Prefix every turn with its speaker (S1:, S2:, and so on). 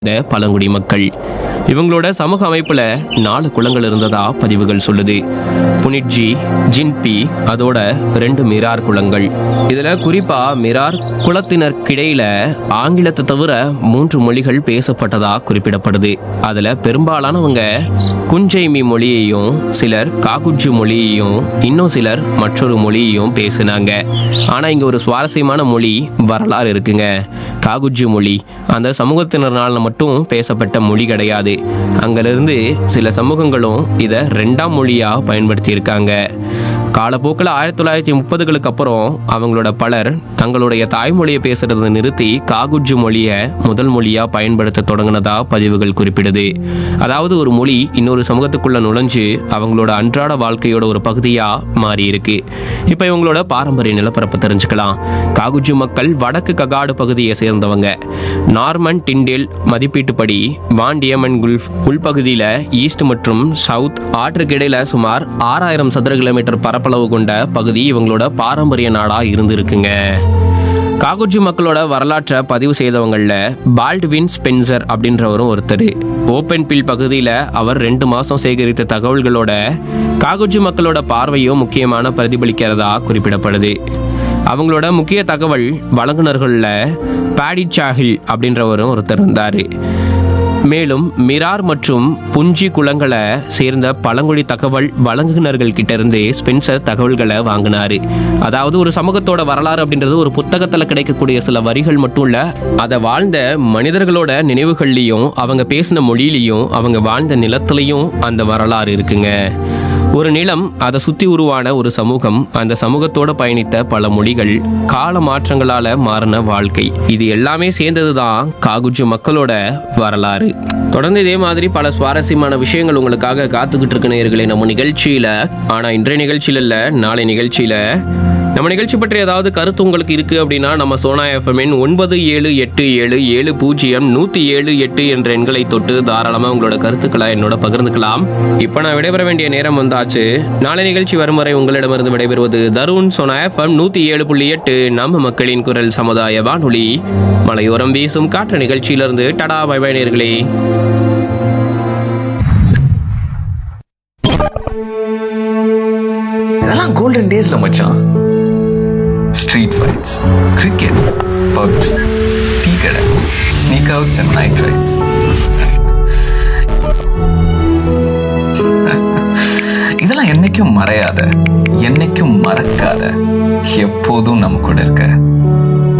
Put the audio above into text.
S1: இந்த பழங்குடி மக்கள் இவங்களோட சமூக அமைப்புல நாலு குளங்கள் இருந்ததா பதிவுகள் சொல்லுது புனிட்ஜி ஜின்பி அதோட ரெண்டு மிரார் குளங்கள் இதுல குறிப்பா மிரார் குளத்தினருக்கிடையில ஆங்கிலத்தை தவிர மூன்று மொழிகள் பேசப்பட்டதா குறிப்பிடப்படுது அதுல பெரும்பாலானவங்க குஞ்சைமி மொழியையும் சிலர் காகுஜு மொழியையும் இன்னும் சிலர் மற்றொரு மொழியையும் பேசினாங்க ஆனா இங்க ஒரு சுவாரஸ்யமான மொழி வரலாறு இருக்குங்க காகுஜு மொழி அந்த சமூகத்தினரால் மட்டும் பேசப்பட்ட மொழி கிடையாது அங்கிருந்து சில சமூகங்களும் இதை ரெண்டாம் மொழியா பயன்படுத்தி இருக்காங்க காலப்போக்கில் ஆயிரத்தி தொள்ளாயிரத்தி முப்பதுகளுக்கு அப்புறம் அவங்களோட பலர் தங்களுடைய தாய்மொழியை பேசுறதை நிறுத்தி காகுஜு மொழியை முதல் மொழியா பயன்படுத்த தொடங்கினதா பதிவுகள் குறிப்பிடுது அதாவது ஒரு மொழி இன்னொரு சமூகத்துக்குள்ள நுழைஞ்சு அவங்களோட அன்றாட வாழ்க்கையோட ஒரு பகுதியா மாறி இருக்கு இப்போ இவங்களோட பாரம்பரிய நிலப்பரப்பு தெரிஞ்சுக்கலாம் காகுஜு மக்கள் வடக்கு ககாடு பகுதியை சேர்ந்தவங்க நார்மன் டிண்டேல் மதிப்பீட்டுப்படி வான் டியமன் குல்ஃப் உள்பகுதியில் ஈஸ்ட் மற்றும் சவுத் ஆற்றுக்கு இடையில சுமார் ஆறாயிரம் சதுர கிலோமீட்டர் பரப்பளவு கொண்ட பகுதி இவங்களோட பாரம்பரிய நாடா இருந்திருக்குங்க காகுஜு மக்களோட வரலாற்றை பதிவு செய்தவங்கள பால்ட்வின் ஸ்பென்சர் அப்படின்றவரும் ஒருத்தர் ஓப்பன் பில் பகுதியில் அவர் ரெண்டு மாதம் சேகரித்த தகவல்களோட காகுஜு மக்களோட பார்வையும் முக்கியமான பிரதிபலிக்கிறதா குறிப்பிடப்படுது அவங்களோட முக்கிய தகவல் வழங்குனர்களில் பாடி சாஹில் அப்படின்றவரும் ஒருத்தர் இருந்தார் மேலும் மிரார் மற்றும் புஞ்சி குளங்களை சேர்ந்த பழங்குடி தகவல் வழங்குனர்கள் கிட்ட இருந்து ஸ்பென்சர் தகவல்களை வாங்கினாரு அதாவது ஒரு சமூகத்தோட வரலாறு அப்படின்றது ஒரு புத்தகத்துல கிடைக்கக்கூடிய சில வரிகள் மட்டும் இல்ல அதை வாழ்ந்த மனிதர்களோட நினைவுகள்லையும் அவங்க பேசின மொழியிலையும் அவங்க வாழ்ந்த நிலத்திலையும் அந்த வரலாறு இருக்குங்க ஒரு நிலம் அதை சுத்தி உருவான ஒரு சமூகம் அந்த சமூகத்தோட பயணித்த பல மொழிகள் கால மாற்றங்களால மாறின வாழ்க்கை இது எல்லாமே சேர்ந்ததுதான் காகுஜு மக்களோட வரலாறு தொடர்ந்து இதே மாதிரி பல சுவாரஸ்யமான விஷயங்கள் உங்களுக்காக காத்துக்கிட்டு இருக்கு நேயர்களே நம்ம நிகழ்ச்சியில ஆனா இன்றைய நிகழ்ச்சியில இல்ல நாளை நிகழ்ச்சியில நம்ம நிகழ்ச்சி பற்றி ஏதாவது கருத்து உங்களுக்கு இருக்கு அப்படின்னா நம்ம சோனா எஃப்எம்என் ஒன்பது ஏழு எட்டு ஏழு ஏழு பூஜ்ஜியம் நூத்தி ஏழு எட்டு என்ற எண்களை தொட்டு தாராளமா உங்களோட கருத்துக்களை என்னோட பகிர்ந்துக்கலாம் இப்ப நான் விடைபெற வேண்டிய நேரம் வந்தாச்சு நாளை நிகழ்ச்சி வரும் வரை உங்களிடமிருந்து விடைபெறுவது தருண் சோனா எஃப்எம் நூத்தி ஏழு புள்ளி எட்டு நம்ம மக்களின் குரல் சமுதாய வானொலி மலையோரம் வீசும் காற்று நிகழ்ச்சியிலிருந்து டடா பை பை நேர்களே
S2: இதெல்லாம் கோல்டன் டேஸ்ல மச்சான் street fights cricket PUBG tea கடை sneak outs and night rides இதெல்லாம் என்னைக்கும் மறையாத என்னைக்கும் மறக்காத எப்போதும் நம்ம கூட இருக்க